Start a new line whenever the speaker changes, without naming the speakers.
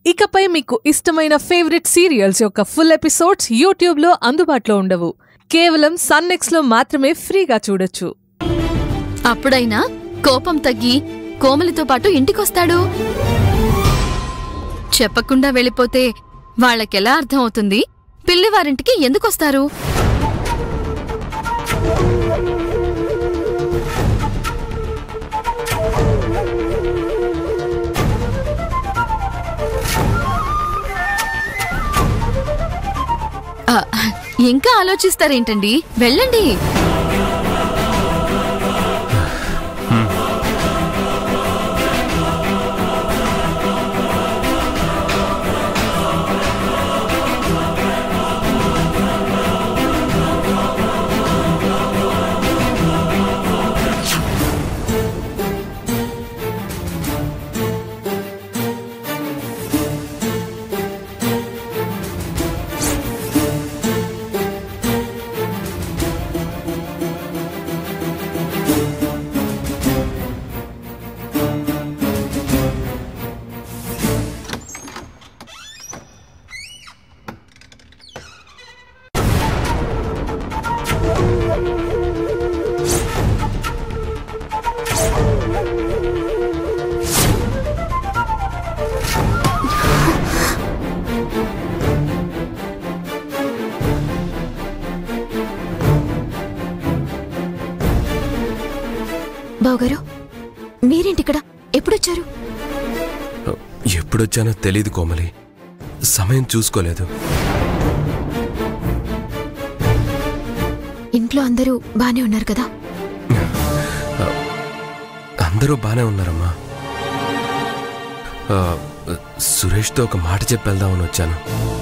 ఇకపై మీకు ఇష్టమైన ఫేవరెట్ సీరియల్స్ యొక్క ఫుల్ ఎపిసోడ్స్ యూట్యూబ్లో అందుబాటులో ఉండవు కేవలం సన్నెక్స్లో మాత్రమే ఫ్రీగా చూడొచ్చు
అప్పుడైనా కోపం తగ్గి కోమలితో పాటు ఇంటికొస్తాడు చెప్పకుండా వెళ్ళిపోతే వాళ్ళకెలా అర్థం అవుతుంది పిల్లివారింటికి ఎందుకొస్తారు ఆ, ఇంకా ఆలోచిస్తారేంటండి వెళ్ళండి
బావగారు మీరేంటిక్కడ ఎప్పుడొచ్చారు
ఎప్పుడొచ్చానో తెలీదు కోమలి సమయం చూసుకోలేదు
ఇంట్లో అందరూ బానే ఉన్నారు కదా
అందరూ బానే ఉన్నారమ్మా ఆ, సురేష్తో ఒక మాట చెప్పి వెళ్దామని వచ్చాను